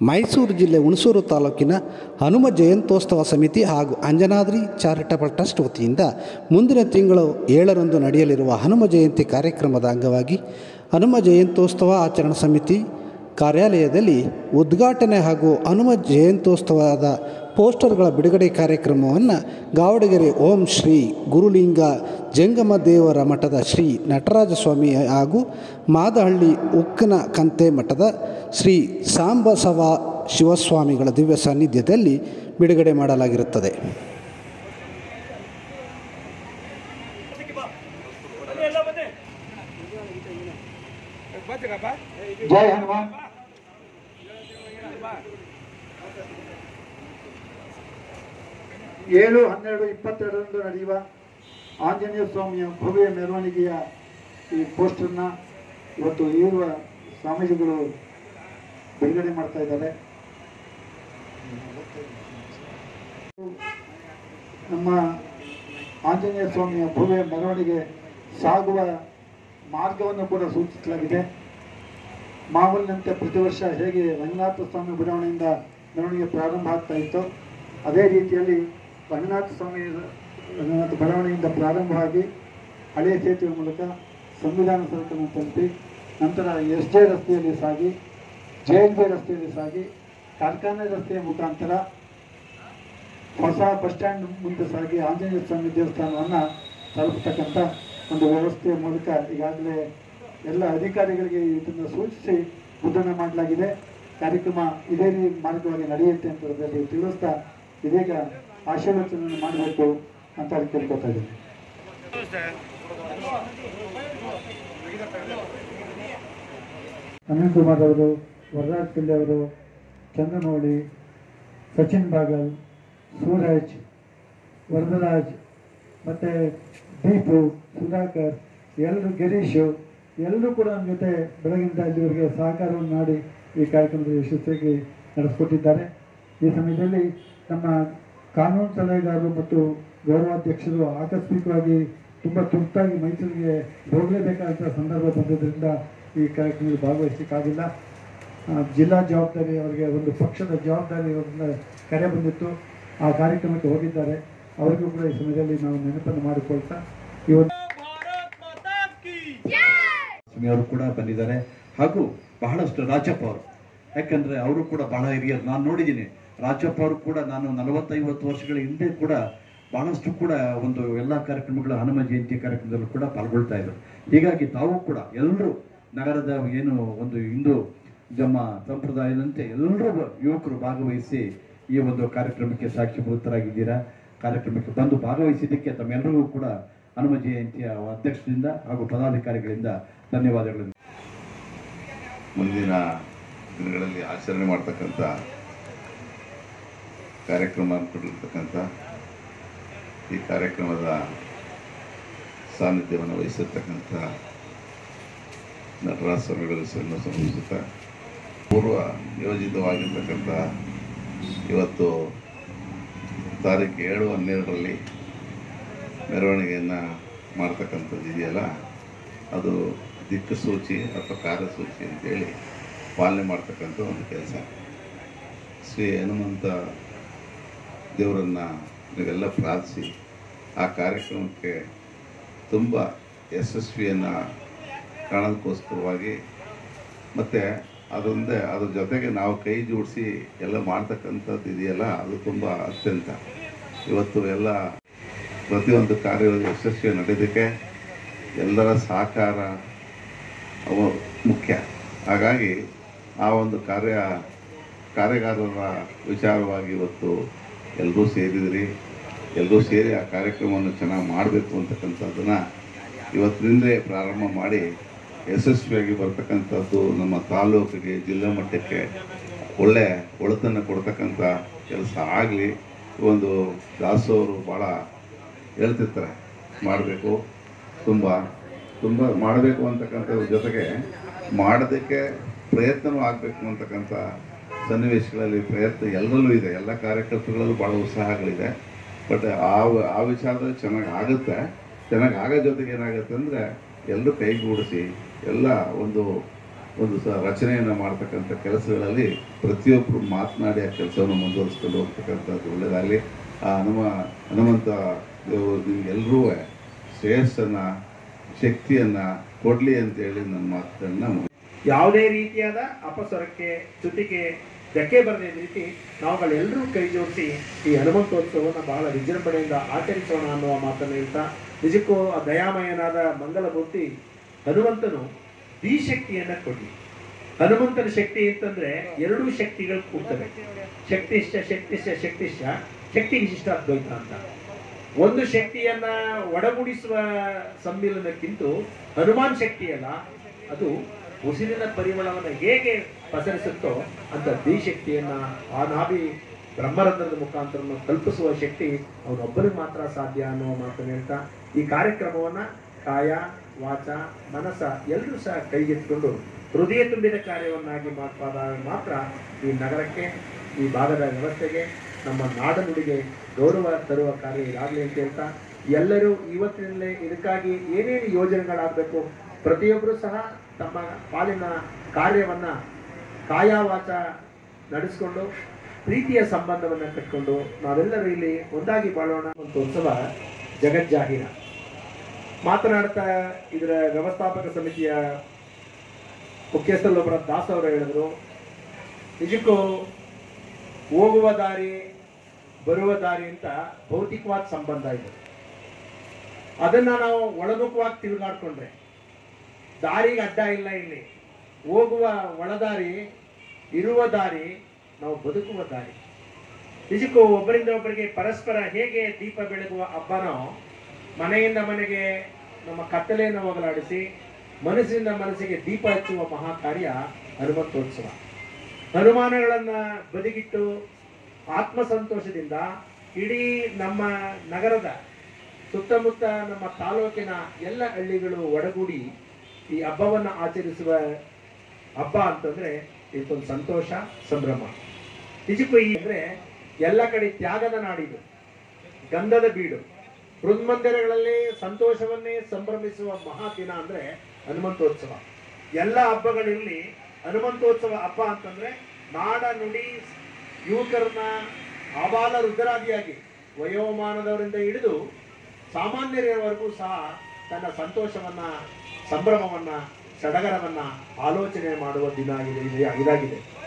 ಮೈಸೂರು ಜಿಲ್ಲೆ ಹುಣಸೂರು ತಾಲೂಕಿನ ಹನುಮ ಜಯಂತ್ಯೋತ್ಸವ ಸಮಿತಿ ಹಾಗೂ ಅಂಜನಾದ್ರಿ ಚಾರಿಟಬಲ್ ಟ್ರಸ್ಟ್ ವತಿಯಿಂದ ಮುಂದಿನ ತಿಂಗಳು ಏಳರಂದು ನಡೆಯಲಿರುವ ಹನುಮ ಜಯಂತಿ ಕಾರ್ಯಕ್ರಮದ ಅಂಗವಾಗಿ ಹನುಮ ಜಯಂತ್ಯೋತ್ಸವ ಆಚರಣಾ ಸಮಿತಿ ಕಾರ್ಯಾಲಯದಲ್ಲಿ ಉದ್ಘಾಟನೆ ಹಾಗೂ ಹನುಮ ಜಯಂತ್ಯೋತ್ಸವದ ಪೋಸ್ಟರ್ಗಳ ಬಿಡುಗಡೆ ಕಾರ್ಯಕ್ರಮವನ್ನು ಗಾವಡಗೆರೆ ಓಂ ಶ್ರೀ ಗುರುಲಿಂಗ ಜಂಗಮ ದೇವರ ಮಠದ ಶ್ರೀ ನಟರಾಜ ಸ್ವಾಮಿ ಹಾಗೂ ಮಾದಹಳ್ಳಿ ಉಕ್ಕನ ಕಂತೆ ಮಠದ ಶ್ರೀ ಸಾಂಬಸವ ಶಿವಸ್ವಾಮಿಗಳ ದಿವ್ಯ ಸಾನ್ನಿಧ್ಯದಲ್ಲಿ ಬಿಡುಗಡೆ ಮಾಡಲಾಗಿರುತ್ತದೆ ಜೈ ಹನುಮಾನ್ ಏಳು ಹನ್ನೆರಡು ಇಪ್ಪತ್ತೆರಡರಂದು ನಡೆಯುವ ಆಂಜನೇಯ ಸ್ವಾಮಿಯ ಭವ್ಯ ಮೆರವಣಿಗೆಯ ಈ ಪೋಸ್ಟರ್ನ ಇವತ್ತು ಇರುವ ಸ್ವಾಮೀಜಿಗಳು ಬಿಡುಗಡೆ ಮಾಡ್ತಾ ಇದ್ದಾರೆ ನಮ್ಮ ಆಂಜನೇಯ ಸ್ವಾಮಿಯ ಭವ್ಯ ಮೆರವಣಿಗೆ ಸಾಗುವ ಮಾರ್ಗವನ್ನು ಕೂಡ ಸೂಚಿಸಲಾಗಿದೆ ಮಾಮೂಲಿನಂತೆ ಪ್ರತಿ ವರ್ಷ ಹೇಗೆ ರಂಗನಾಥ ಸ್ವಾಮಿ ಬಡಾವಣೆಯಿಂದ ಮೆರವಣಿಗೆ ಪ್ರಾರಂಭ ಆಗ್ತಾ ಇತ್ತು ಅದೇ ರೀತಿಯಲ್ಲಿ ರಂಗನಾಥ ಸ್ವಾಮಿ ರಂಗನಾಥ ಬಡಾವಣೆಯಿಂದ ಪ್ರಾರಂಭವಾಗಿ ಹಳೆಯ ಸೇತುವೆ ಮೂಲಕ ಸಂವಿಧಾನ ಸರಕನ್ನು ತಲುಪಿ ನಂತರ ಎಸ್ ಜೆ ರಸ್ತೆಯಲ್ಲಿ ಸಾಗಿ ಜೆ ಎಲ್ ಬಿ ರಸ್ತೆಯಲ್ಲಿ ಸಾಗಿ ಕಾರ್ಖಾನೆ ರಸ್ತೆಯ ಮುಖಾಂತರ ಹೊಸ ಬಸ್ ಸ್ಟ್ಯಾಂಡ್ ಮುಂದೆ ಸಾಗಿ ಆಂಜನೇಯ ಸ್ವಾಮಿ ದೇವಸ್ಥಾನವನ್ನು ತಲುಪತಕ್ಕಂಥ ಒಂದು ವ್ಯವಸ್ಥೆಯ ಮೂಲಕ ಈಗಾಗಲೇ ಎಲ್ಲ ಅಧಿಕಾರಿಗಳಿಗೆ ಇದನ್ನು ಸೂಚಿಸಿ ಮುದ್ರಣ ಮಾಡಲಾಗಿದೆ ಕಾರ್ಯಕ್ರಮ ಇದೇ ರೀ ಮಾರ್ಗವಾಗಿ ನಡೆಯುತ್ತೆ ಅಂತ ತಿಳಿಸ್ತಾ ಇದೀಗ ಆಶೀರ್ವಚನ ಮಾಡಬೇಕು ಅಂತ ಹೇಳಿ ಕೇಳ್ಕೊತಾ ಇದ್ದೀನಿ ಅನಿಲ್ ಕುಮಾರ್ ಅವರು ವರರಾಜ್ ಪಿಳ್ಳೆ ಅವರು ಚಂದ್ರಮೌಳಿ ಸಚಿನ್ ಬಾಗಲ್ ಸೂರಜ್ ವರದರಾಜ್ ಮತ್ತು ದೀಪು ಸುಧಾಕರ್ ಎಲ್ಲರೂ ಗಿರೀಶು ಎಲ್ಲರೂ ಕೂಡ ನಮ್ಮ ಜೊತೆ ಬೆಳಗಿನಿಂದ ಇಲ್ಲಿವರೆಗೆ ಸಹಕಾರವನ್ನು ಮಾಡಿ ಈ ಕಾರ್ಯಕ್ರಮದ ಯಶಸ್ವಿಯಾಗಿ ನಡೆಸಿಕೊಟ್ಟಿದ್ದಾರೆ ಈ ಸಮಯದಲ್ಲಿ ನಮ್ಮ ಕಾನೂನು ಸಲಹೆಗಾರರು ಮತ್ತು ಗೌರವಾಧ್ಯಕ್ಷರು ಆಕಸ್ಮಿಕವಾಗಿ ತುಂಬ ತುರ್ತಾಗಿ ಮೈಸೂರಿಗೆ ಹೋಗಲೇಬೇಕಾದಂಥ ಸಂದರ್ಭ ಬಂದಿದ್ದರಿಂದ ಈ ಕಾರ್ಯಕ್ರಮದಲ್ಲಿ ಭಾಗವಹಿಸಲಿಕ್ಕಾಗಿಲ್ಲ ಆ, ಜಿಲ್ಲಾ ಜವಾಬ್ದಾರಿ ಅವರಿಗೆ ಒಂದು ಪಕ್ಷದ ಜವಾಬ್ದಾರಿ ಅವರಿಂದ ಕರೆ ಬಂದಿತ್ತು ಆ ಕಾರ್ಯಕ್ರಮಕ್ಕೆ ಹೋಗಿದ್ದಾರೆ ಅವರಿಗೂ ಕೂಡ ಈ ಸಮಯದಲ್ಲಿ ನಾವು ನೆನಪನ್ನು ಮಾಡಿಕೊಳ್ತಾ ಇವತ್ತು ಸ್ವಾಮಿ ಅವರು ಕೂಡ ಬಂದಿದ್ದಾರೆ ಹಾಗೂ ಬಹಳಷ್ಟು ರಾಜಪ್ಪ ಅವರು ಯಾಕಂದ್ರೆ ಅವರು ಕೂಡ ಬಹಳ ಹಿರಿಯರು ನಾನು ನೋಡಿದ್ದೀನಿ ರಾಜಪ್ಪ ಅವರು ಕೂಡ ನಾನು ನಲವತ್ತೈವತ್ತು ವರ್ಷಗಳ ಹಿಂದೆ ಕೂಡ ಬಹಳಷ್ಟು ಕೂಡ ಒಂದು ಎಲ್ಲ ಕಾರ್ಯಕ್ರಮಗಳು ಹನುಮ ಜಯಂತಿ ಕಾರ್ಯಕ್ರಮದಲ್ಲೂ ಕೂಡ ಪಾಲ್ಗೊಳ್ತಾ ಇದ್ರು ಹೀಗಾಗಿ ತಾವು ಕೂಡ ಎಲ್ಲರೂ ನಗರದ ಏನು ಒಂದು ಹಿಂದೂ ಜಮ್ಮ ಸಂಪ್ರದಾಯದಂತೆ ಎಲ್ಲರೂ ಯುವಕರು ಭಾಗವಹಿಸಿ ಈ ಒಂದು ಕಾರ್ಯಕ್ರಮಕ್ಕೆ ಸಾಕ್ಷಿಭೂತರಾಗಿದ್ದೀರಾ ಕಾರ್ಯಕ್ರಮಕ್ಕೆ ಬಂದು ಭಾಗವಹಿಸಿದ್ದಕ್ಕೆ ತಮ್ಮೆಲ್ಲರಿಗೂ ಕೂಡ ಹನುಮ ಜಯಂತಿಯ ಅಧ್ಯಕ್ಷರಿಂದ ಹಾಗೂ ಪದಾಧಿಕಾರಿಗಳಿಂದ ಧನ್ಯವಾದಗಳು ಮುಂದಿನ ದಿನಗಳಲ್ಲಿ ಆಚರಣೆ ಮಾಡ್ತಕ್ಕಂಥ ಕಾರ್ಯಕ್ರಮ ಅಂದ್ಕೊಂಡಿರ್ತಕ್ಕಂಥ ಈ ಕಾರ್ಯಕ್ರಮದ ಸಾನ್ನಿಧ್ಯವನ್ನು ವಹಿಸಿರ್ತಕ್ಕಂಥ ನಟರಾಜ ಸ್ವಾಮಿಗಳ ಹೆಸರನ್ನು ಸಂಭವಿಸುತ್ತಾ ಪೂರ್ವ ನಿಯೋಜಿತವಾಗಿರ್ತಕ್ಕಂಥ ಇವತ್ತು ತಾರೀಕು ಏಳು ಹನ್ನೆರಡರಲ್ಲಿ ಮೆರವಣಿಗೆಯನ್ನು ಮಾಡ್ತಕ್ಕಂಥದ್ದು ಇದೆಯಲ್ಲ ಅದು ದಿಕ್ಕಸೂಚಿ ಅಥವಾ ಕಾರ್ಯಸೂಚಿ ಅಂತೇಳಿ ಪಾಲನೆ ಮಾಡ್ತಕ್ಕಂಥ ಒಂದು ಕೆಲಸ ಶ್ರೀ ಹನುಮಂತ ದೇವರನ್ನು ನೀವೆಲ್ಲ ಪ್ರಾರ್ಥಿಸಿ ಆ ಕಾರ್ಯಕ್ರಮಕ್ಕೆ ತುಂಬ ಯಶಸ್ವಿಯನ್ನು ಕಾಣೋದಕ್ಕೋಸ್ಕರವಾಗಿ ಮತ್ತು ಅದೊಂದೇ ಅದ್ರ ಜೊತೆಗೆ ನಾವು ಕೈ ಜೋಡಿಸಿ ಎಲ್ಲ ಮಾಡ್ತಕ್ಕಂಥದ್ದು ಇದೆಯಲ್ಲ ಅದು ತುಂಬ ಅತ್ಯಂತ ಇವತ್ತು ಎಲ್ಲ ಪ್ರತಿಯೊಂದು ಕಾರ್ಯ ಯಶಸ್ವಿ ನಡೆಯೋದಕ್ಕೆ ಎಲ್ಲರ ಸಹಕಾರ ಅವು ಮುಖ್ಯ ಹಾಗಾಗಿ ಆ ಒಂದು ಕಾರ್ಯ ಕಾರ್ಯಗಾರರ ವಿಚಾರವಾಗಿ ಇವತ್ತು ಎಲ್ಲರೂ ಸೇರಿದಿರಿ ಎಲ್ಲರೂ ಸೇರಿ ಆ ಕಾರ್ಯಕ್ರಮವನ್ನು ಚೆನ್ನಾಗಿ ಮಾಡಬೇಕು ಅಂತಕ್ಕಂಥದ್ದನ್ನು ಇವತ್ತಿನಿಂದಲೇ ಪ್ರಾರಂಭ ಮಾಡಿ ಯಶಸ್ವಿಯಾಗಿ ಬರ್ತಕ್ಕಂಥದ್ದು ನಮ್ಮ ತಾಲೂಕಿಗೆ ಜಿಲ್ಲಾ ಮಟ್ಟಕ್ಕೆ ಒಳ್ಳೆ ಒಳತನ್ನು ಕೊಡ್ತಕ್ಕಂಥ ಕೆಲಸ ಆಗಲಿ ಒಂದು ದಾಸವರು ಭಾಳ ಹೇಳ್ತಿರ್ತಾರೆ ಮಾಡಬೇಕು ತುಂಬ ತುಂಬ ಮಾಡಬೇಕು ಅಂತಕ್ಕಂಥದ್ರ ಜೊತೆಗೆ ಮಾಡೋದಕ್ಕೆ ಪ್ರಯತ್ನವೂ ಆಗಬೇಕು ಅಂತಕ್ಕಂಥ ಸನ್ನಿವೇಶಗಳಲ್ಲಿ ಪ್ರಯತ್ನ ಎಲ್ಲರಲ್ಲೂ ಇದೆ ಎಲ್ಲ ಕಾರ್ಯಕರ್ತಗಳಲ್ಲೂ ಭಾಳ ಉತ್ಸಾಹಗಳಿದೆ ಬಟ್ ಆ ಆ ವಿಚಾರದಲ್ಲಿ ಚೆನ್ನಾಗಿ ಆಗುತ್ತೆ ಚೆನ್ನಾಗಿ ಆಗೋ ಜೊತೆಗೆ ಏನಾಗುತ್ತೆ ಅಂದರೆ ಎಲ್ಲರೂ ಕೈಗೂಡಿಸಿ ಎಲ್ಲ ಒಂದು ಒಂದು ಸ ರಚನೆಯನ್ನು ಮಾಡ್ತಕ್ಕಂಥ ಕೆಲಸಗಳಲ್ಲಿ ಪ್ರತಿಯೊಬ್ಬರು ಮಾತನಾಡಿ ಆ ಕೆಲಸವನ್ನು ಮುಂದುವರಿಸ್ಕೊಂಡು ಹೋಗ್ತಕ್ಕಂಥದ್ದು ಒಳ್ಳೆಯದಾಗಲಿ ಆ ಹನುಮ ಹನುಮಂತ ದೇವರು ನಿಮ್ಗೆಲ್ಲರೂ ಶ್ರೇಯಸ್ಸನ್ನು ಶಕ್ತಿಯನ್ನು ಕೊಡಲಿ ಅಂತೇಳಿ ನನ್ನ ಮಾತುಗಳನ್ನ ಮುಗಿ ಯಾವುದೇ ರೀತಿಯಾದ ಅಪಸ್ವರಕ್ಕೆ ಚ್ಯುತಿಗೆ ಧಕ್ಕೆ ಬರದೇ ರೀತಿ ನಾವುಗಳೆಲ್ಲರೂ ಕೈ ಜೋಡಿಸಿ ಈ ಹನುಮಂತೋತ್ಸವವನ್ನು ಬಹಳ ವಿಜೃಂಭಣೆಯಿಂದ ಆಚರಿಸೋಣ ಅನ್ನುವ ಮಾತನ್ನು ಹೇಳ್ತಾ ನಿಜಕ್ಕೂ ಆ ದಯಾಮಯನಾದ ಮಂಗಲಮೂರ್ತಿ ಹನುಮಂತನು ಈ ಶಕ್ತಿಯನ್ನ ಕೊಡಿ ಹನುಮಂತನ ಶಕ್ತಿ ಅಂತಂದ್ರೆ ಎರಡೂ ಶಕ್ತಿಗಳು ಕೂಡ್ತವೆ ಶಕ್ತಿಶ್ಚ ಶಕ್ತಿಶ್ಚ ಶಕ್ತಿಶ್ಚ ಶಕ್ತಿ ವಿಶಿಷ್ಟ ಅದ್ವೈತ ಅಂತ ಒಂದು ಶಕ್ತಿಯನ್ನ ಒಡಗೂಡಿಸುವ ಸಮ್ಮಿಲನಕ್ಕಿಂತ ಹನುಮಾನ್ ಶಕ್ತಿಯಲ್ಲ ಅದು ಉಸಿರಿನ ಪರಿಮಳವನ್ನು ಹೇಗೆ ಪಸರಿಸುತ್ತೋ ಅಂತ ದಿ ಶಕ್ತಿಯನ್ನ ಆ ನಾಭಿ ಬ್ರಹ್ಮರಂಧ್ರದ ಮುಖಾಂತರ ಕಲ್ಪಿಸುವ ಶಕ್ತಿ ಅವನೊಬ್ಬನಿಗೆ ಮಾತ್ರ ಸಾಧ್ಯ ಅನ್ನುವ ಮಾತನ್ನು ಹೇಳ್ತಾ ಈ ಕಾರ್ಯಕ್ರಮವನ್ನ ಕಾಯ ವಾಚ ಮನಸ್ಸ ಎಲ್ಲರೂ ಸಹ ಕೈಗೆತ್ತಿಕೊಂಡು ಹೃದಯ ತುಂಬಿದ ಕಾರ್ಯವನ್ನಾಗಿ ಮಾಡ್ತಾದಾಗ ಮಾತ್ರ ಈ ನಗರಕ್ಕೆ ಈ ಭಾಗದ ವ್ಯವಸ್ಥೆಗೆ ನಮ್ಮ ನಾಡನುಡಿಗೆ ಗೌರವ ತರುವ ಕಾರ್ಯ ಇದಾಗಲಿ ಅಂತ ಹೇಳ್ತಾ ಎಲ್ಲರೂ ಇವತ್ತಿನಲ್ಲೇ ಇದಕ್ಕಾಗಿ ಏನೇನು ಯೋಜನೆಗಳಾಗಬೇಕು ಪ್ರತಿಯೊಬ್ಬರು ಸಹ ತಮ್ಮ ಪಾಲಿನ ಕಾರ್ಯವನ್ನ ಕಾಯವಾಚ ನಡೆಸ್ಕೊಂಡು ಪ್ರೀತಿಯ ಸಂಬಂಧವನ್ನು ಕಟ್ಕೊಂಡು ನಾವೆಲ್ಲರೂ ಇಲ್ಲಿ ಒಂದಾಗಿ ಬಾಳೋಣ ಅಂತ ಉತ್ಸವ ಜಗಜ್ಜಾಹೀರ ಮಾತನಾಡ್ತಾ ಇದರ ವ್ಯವಸ್ಥಾಪಕ ಸಮಿತಿಯ ಮುಖ್ಯಸ್ಥರಲ್ಲೊಬ್ಬರ ದಾಸ್ ಅವರು ಹೇಳಿದ್ರು ನಿಜಕ್ಕೂ ಹೋಗುವ ದಾರಿ ಬರುವ ದಾರಿ ಅಂತ ಭೌತಿಕವಾದ ಸಂಬಂಧ ಇದೆ ಅದನ್ನ ನಾವು ಒಳಮುಖವಾಗಿ ತಿರುಗಾಡ್ಕೊಂಡ್ರೆ ದಾರಿಗೆ ಅಡ್ಡ ಇಲ್ಲ ಇಲ್ಲಿ ಹೋಗುವ ಒಳದಾರಿ ಇರುವ ದಾರಿ ನಾವು ಬದುಕುವ ದಾರಿ ನಿಜಕ್ಕೂ ಒಬ್ಬರಿಂದ ಒಬ್ಬರಿಗೆ ಪರಸ್ಪರ ಹೇಗೆ ದೀಪ ಬೆಳಗುವ ಹಬ್ಬನೋ ಮನೆಯಿಂದ ಮನೆಗೆ ನಮ್ಮ ಕತ್ತಲೆಯನ್ನು ಹೋಗಲಾಡಿಸಿ ಮನಸ್ಸಿನಿಂದ ಮನಸ್ಸಿಗೆ ದೀಪ ಹಚ್ಚುವ ಮಹಾ ಕಾರ್ಯ ಹನುಮಂತೋತ್ಸವ ಹನುಮಾನಗಳನ್ನ ಬದಿಗಿಟ್ಟು ಆತ್ಮ ಸಂತೋಷದಿಂದ ಇಡೀ ನಮ್ಮ ನಗರದ ಸುತ್ತಮುತ್ತ ನಮ್ಮ ತಾಲೂಕಿನ ಎಲ್ಲ ಹಳ್ಳಿಗಳು ಒಡಗೂಡಿ ಈ ಹಬ್ಬವನ್ನು ಆಚರಿಸುವ ಹಬ್ಬ ಅಂತಂದ್ರೆ ಇದಕ್ಕೊಂದು ಸಂತೋಷ ಸಂಭ್ರಮ ನಿಜಕ್ಕೂ ಈ ಅಂದ್ರೆ ಎಲ್ಲ ಕಡೆ ತ್ಯಾಗದ ನಾಡಿದು ಗಂಧದ ಬೀಡು ಹೃನ್ಮಂದಿರಗಳಲ್ಲಿ ಸಂತೋಷವನ್ನೇ ಸಂಭ್ರಮಿಸುವ ಮಹಾ ದಿನ ಅಂದ್ರೆ ಹನುಮಂತೋತ್ಸವ ಎಲ್ಲ ಹಬ್ಬಗಳಿರಲಿ ಹನುಮಂತೋತ್ಸವ ಹಬ್ಬ ಅಂತಂದ್ರೆ ನಾಡ ನುಡಿ ಯುವಕರನ್ನ ಆಬಾಲ ರುದ್ರಾದಿಯಾಗಿ ವಯೋಮಾನದವರಿಂದ ಹಿಡಿದು ಸಾಮಾನ್ಯರವರೆಗೂ ಸಹ ತನ್ನ ಸಂತೋಷವನ್ನ ಸಂಭ್ರಮವನ್ನ ಸಡಗರವನ್ನ ಆಲೋಚನೆ ಮಾಡುವ ದಿನ ಇದೆ- ಇದೆ- ಇದಾಗಿದೆ